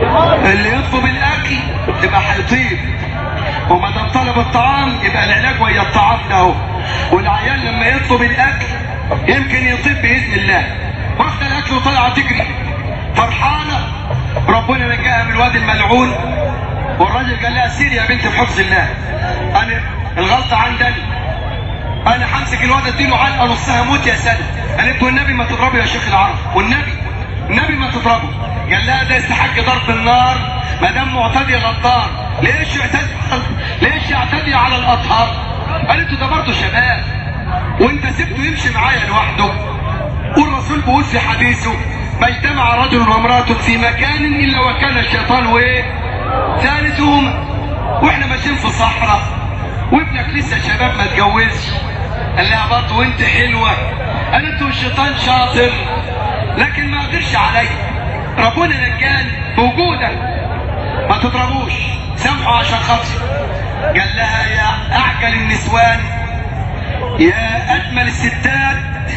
اللي يطلب الاكل يبقى هيطيب وما دام طلب الطعام يبقى العلاج ويا الطعام ده اهو والعيال لما يطلب الاكل يمكن يطيب باذن الله واخده الاكل وطالعه تجري فرحانه ربنا نجاها من الواد الملعون والراجل قال لها سيري يا بنت بحفظ الله انا الغلطه عندنا انا همسك الواد اديله علقه نصها موت يا سنه قالت له النبي ما تضربه يا شيخ العرب والنبي النبي ما تضربه قال لها ده يستحق ضرب النار ما دام معتدي غدار ليش يعتدي ليش يعتدي على الاطهار قالت له ده برضه شباب وانت سبته يمشي معايا لوحده والرسول بيقول في حديثه ما اجتمع رجل وامرأة في مكان الا وكان الشيطان وايه ثالثهما واحنا ماشيين في صحراء وابنك لسه شباب ما اتجوزش قال لها برضه وانت حلوه قالت له الشيطان شاطر لكن ما قدرش عليا ربنا نجاني بوجودك ما تضربوش سامحوا عشان خاطري قال لها يا اعجل النسوان يا اجمل الستات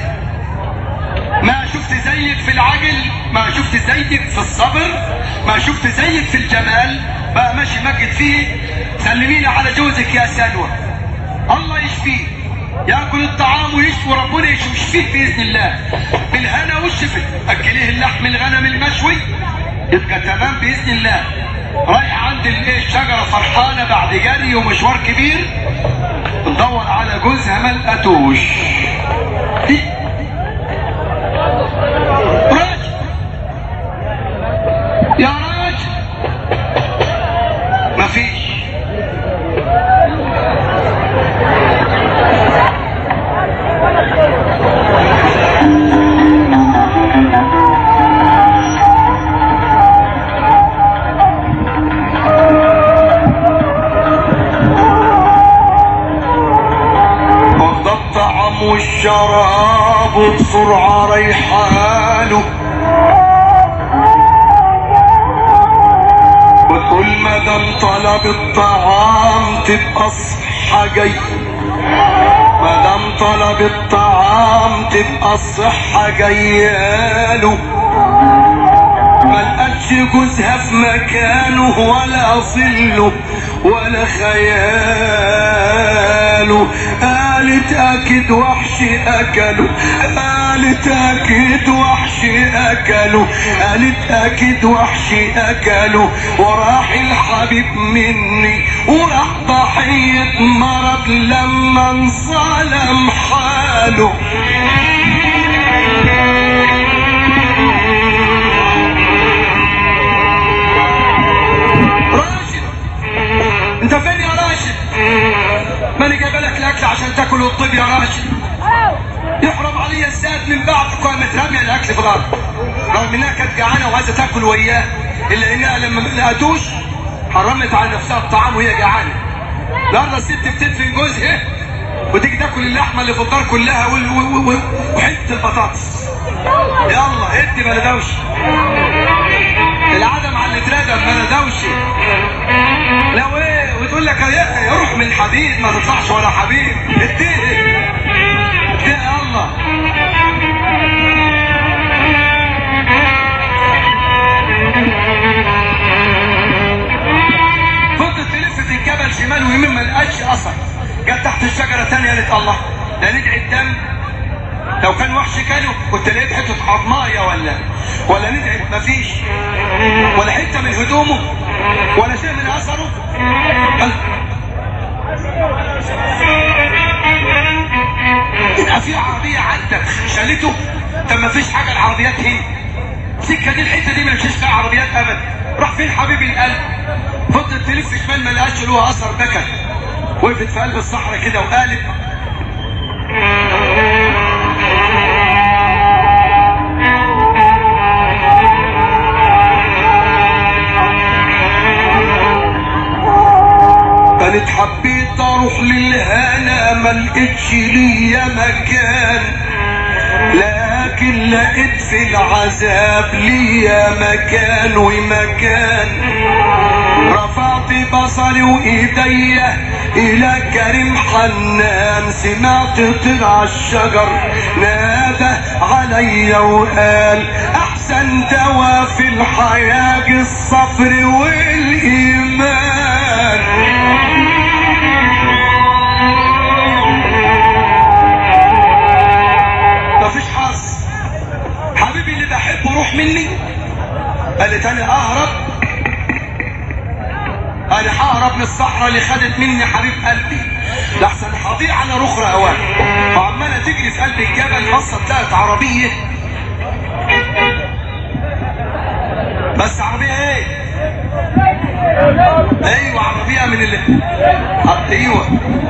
ما شفت زيك في العجل ما شفت زيك في الصبر ما شفت زيك في الجمال بقى ماشي مجد فيه سلميني على جوزك يا سلوى الله يشفيه ياكل الطعام ويشفي وربنا يشفيه باذن الله بالهنا والشفا اكليه اللحم الغنم المشوي يبقى تمام باذن الله رايح عند الايه الشجره فرحانه بعد جري ومشوار كبير تدور على جوزها ما لقتوش راجل يا راجل مفيش وده الطعام والشراب بسرعة ريحانه وكل ما دام طلب الطعام تبقى الصحة جاي ما دام طلب الطعام تبقى الصحة جاياله ما لقتش جوزها في مكانه ولا ظله ولا خياله قالت اكيد وحش اكله قالت اكيد وحش اكله قالت اكيد وحش اكله وراح الحبيب مني وراح ضحية مرض لما انظلم حاله راشد انت فين يا راشد ما انا جايب لك الاكل عشان تاكل وتطيب يا راشد يحرم علي الساد من بعد قامت راميه الاكل في الارض رغم انها كانت جعانه وعايزه تاكل وياه الا انها لما ما لقتوش حرمت على نفسها الطعام وهي جعانه النهارده الست بتدفن جوزها وتيجي تاكل اللحمه اللي في الدار كلها وال- و- و- وحته البطاطس يلا ادي بلدوش العدم على اللي اتردم بلدوشي لو ايه وتقول لك يا يا روح من حديد ما تطلعش ولا حبيب اديه اديه يلا فضلت تلف في الجبل شمال ويمين ما لقاش اثر جت تحت الشجره تانية قالت الله ده ندعي الدم لو كان وحش كانوا كنت لقيت حته عظمايه ولا ولا ندعي مفيش ولا حته من هدومه ولا شيء من اثره قال يبقى في عربيه عندك شالته طب ما فيش حاجه العربيات هي السكه دي الحته دي ما يمشيش فيها عربيات ابدا راح فين حبيبي القلب فضلت تلف شمال ما لقاش له اثر بكى وقفت في قلب الصحراء كده وقالت قالت حبيت اروح للهنا ما لقيتش ليا مكان لكن لقيت في العذاب ليا مكان ومكان رفعت بصري وايديا الى كريم حنان سمعت طلع الشجر نادى عليا وقال احسن احسن دواء في الحياة الصبر والايمان مفيش حظ حبيبي اللي بحبه روح مني قالت انا اهرب انا ههرب من الصحراء اللي خدت مني حبيب قلبي لحسن هضيع على رخرة اوان وعمالة تجري في قلب الجبل بصت لقت عربية بس عربية ايه ايوه عربية من اللي آه، ايوه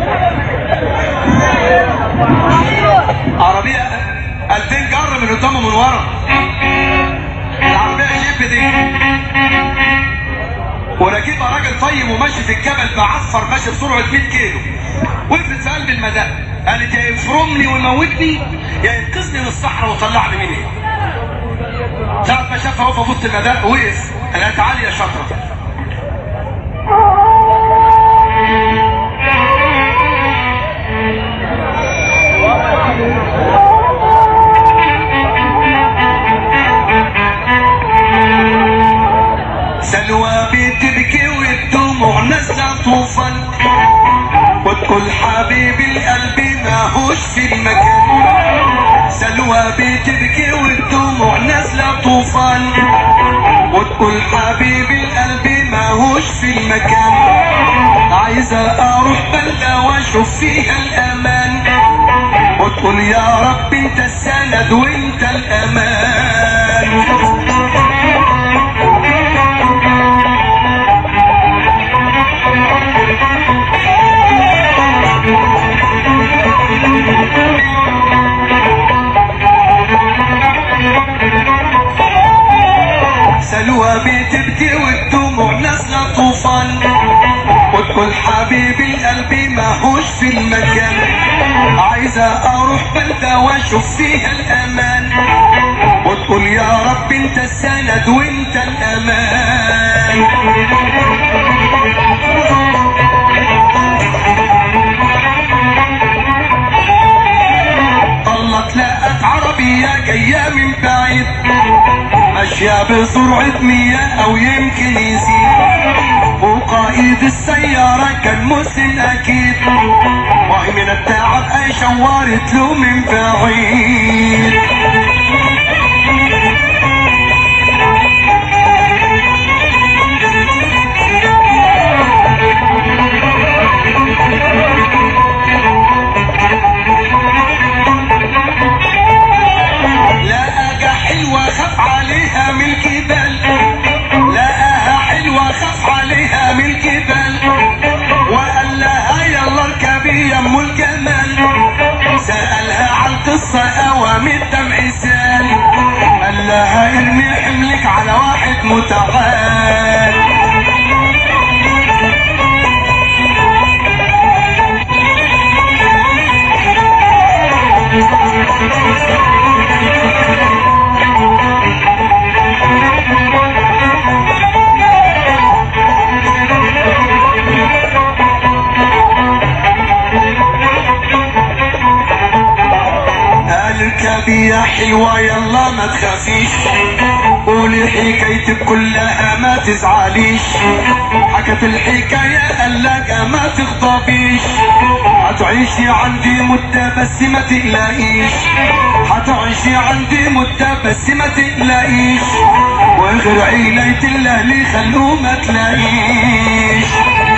عربية 2000 جر من قدام ومن ورا العربية جيب دي وراكبها راجل طيب وماشي في الجبل معفر ماشي بسرعة 100 كيلو وقفت في قلب المدى قالت يا يفرمني ويموتني يا ينقذني من الصحراء وطلعني منها ساعة ما شافها واقفة في وسط المدى وقف قالت تعالي يا شاطرة سلوى بتبكي والدموع نازلة طوفان وتقول حبيب القلب ماهوش في المكان سلوى بتبكي والدموع نازلة طوفان وتقول حبيب القلب ماهوش في المكان عايزة اروح بلدة واشوف فيها الامان وتقول يا رب انت السند وانت الامان سلوى بتبكي والدموع نازلة طوفان وتقول حبيب القلب ماهوش في المكان عايزة اروح بلدة واشوف فيها الامان وتقول يا رب انت السند وانت الامان طلت لقت عربية جاية من بعيد ماشية بسرعة مية أو يمكن يزيد وقائد السيارة كان مسلم أكيد وهي من التعب أي شورت له من بعيد لقاها حلوة خاف عليها من الجبال لقاها حلوة خاف عليها من الجبال وقال لها يلا اركبي يا ام الجمال سألها عن قصة قوام الدمع سال قال لها ارمي حملك على واحد متعال اركبي يا حلوة يلا ما تخافيش قولي حكايتك كلها ما تزعليش حكت الحكاية قالك ما تغضبيش هتعيشي عندي مدة بس ما تقلقيش هتعيشي عندي مدة بس ما تقلقيش وغير عيلة الاهل خلوه ما تلاقيش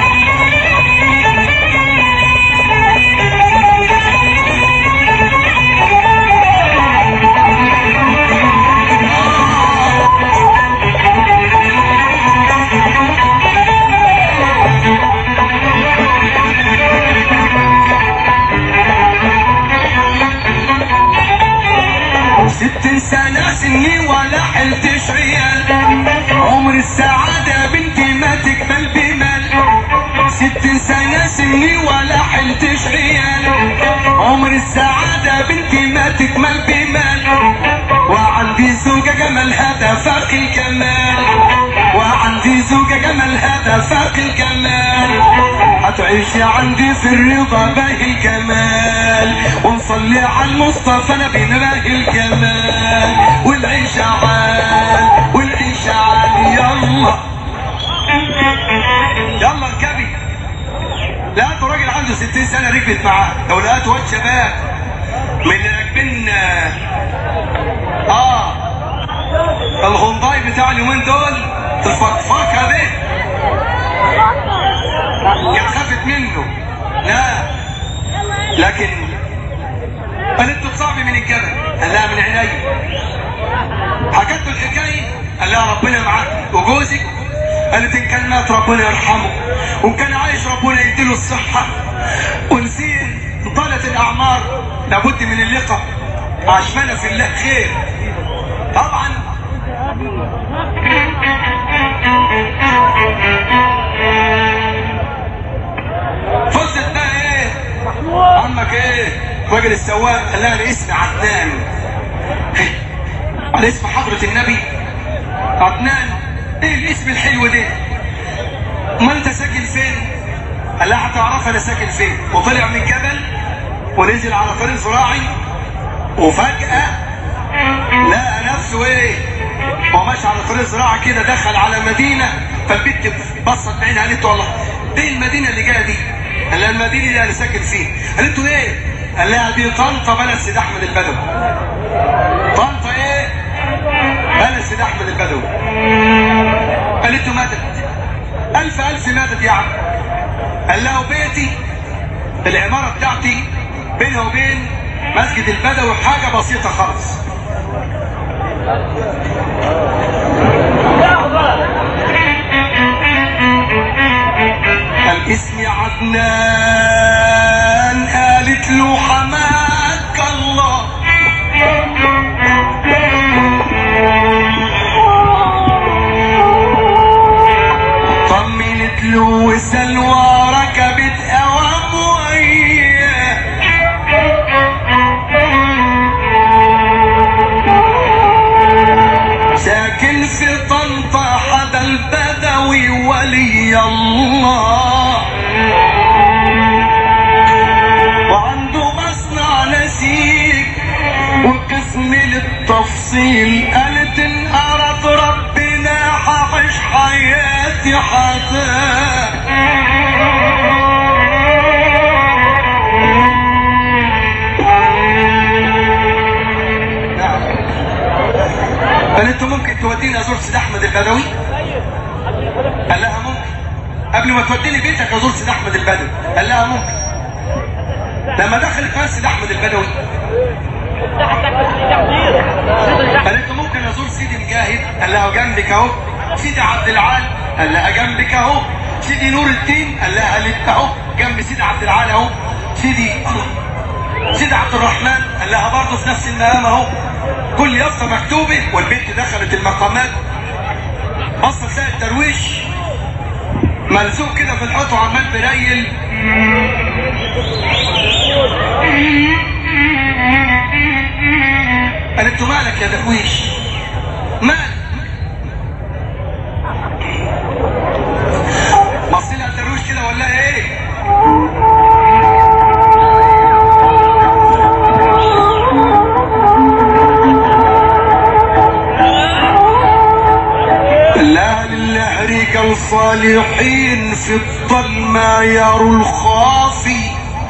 ست سنة سني ولا حلتش عيال عمر السعادة بنتي ما تكمل بمال ست سنة سني ولا حلتش عيال عمر السعادة بنتي ما تكمل بمال وعندي زوجة جمال هذا فاق الكمال وعندي زوجة جمال هذا فاق الكمال هتعيشي عندي في الرضا باهي الكمال ونصلي على المصطفى نبينا باهي الكمال والعيشة عال لقيته راجل عنده 60 سنه ركبت معاه لو لقيته واد شباب من اللي راكبين اه الهونداي بتاع اليومين دول الفكفكه دي كانت خافت منه لا لكن قالت له صاحبي من الجبل قال لها من عيني حكت له الحكايه قال لها ربنا معاك وجوزك قالت ان كان مات ربنا يرحمه وان كان عايش ربنا يديله الصحه ونسين طالت الاعمار لابد من اللقاء عشمنا في الله خير طبعا فضلت بقى ايه عمك ايه راجل السواق قال لها انا اسمي عدنان على اسم حضرة النبي عدنان ايه الاسم الحلو ده ما انت ساكن فين قال لها هتعرف انا ساكن فين وطلع من جبل ونزل على طريق زراعي وفجأة لقى نفسه ايه هو ماشي على طريق زراعي كده دخل على مدينة فالبنت بصت بعينها قالت له والله ايه المدينة اللي جاية دي؟ قال لها المدينة اللي انا ساكن فيها قالت له ايه؟ قال لها دي طنطا بلد سيد احمد البدوي طنطا ايه؟ بلد سيد احمد البدوي قالت له مدد الف الف مدد يا عم قال لها وبيتي العمارة بتاعتي بينها وبين مسجد البدوي حاجة بسيطة خالص قال اسمي عدنان قالت له حماك الله طمنت له وسلوى ركبت اوام وياه ساكن في طنطا حدا البدوي ولي الله وعنده مصنع نسيج وقسم للتفصيل قالت ان اراد ربنا حعيش حياتي حتى قالت له ممكن توديني ازور سيد احمد البدوي قال لها ممكن قبل ما توديني بيتك ازور سيد احمد البدوي قال لها ممكن لما دخلت بقى سيد احمد البدوي قالت له ممكن ازور سيدي مجاهد قال لها جنبك اهو سيدي عبد العال قال لها جنبك اهو سيدي نور الدين قال لها قالت اهو جنب سيدي عبد العال اهو سيدي سيدي عبد الرحمن قال لها برضه في نفس المقام اهو كل يافطه مكتوبه والبنت دخلت المقامات بصت تلاقي الدرويش ملزوق كده في الحوض وعمال بريل قالت له مالك يا درويش مالك بص لها الدرويش كده ولا ايه لا لله رجال صالحين في الظلمة يروا الخافي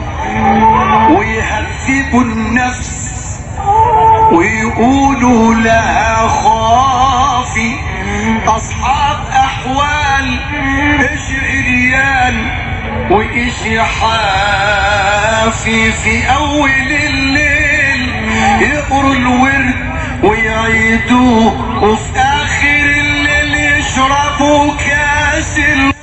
ويهذبوا النفس ويقولوا لها خافي أصحاب أحوال إيش عريان وإيش حافي في أول الليل يقروا الورد ويعيدوه وفي آخر الليل يشربوا كاس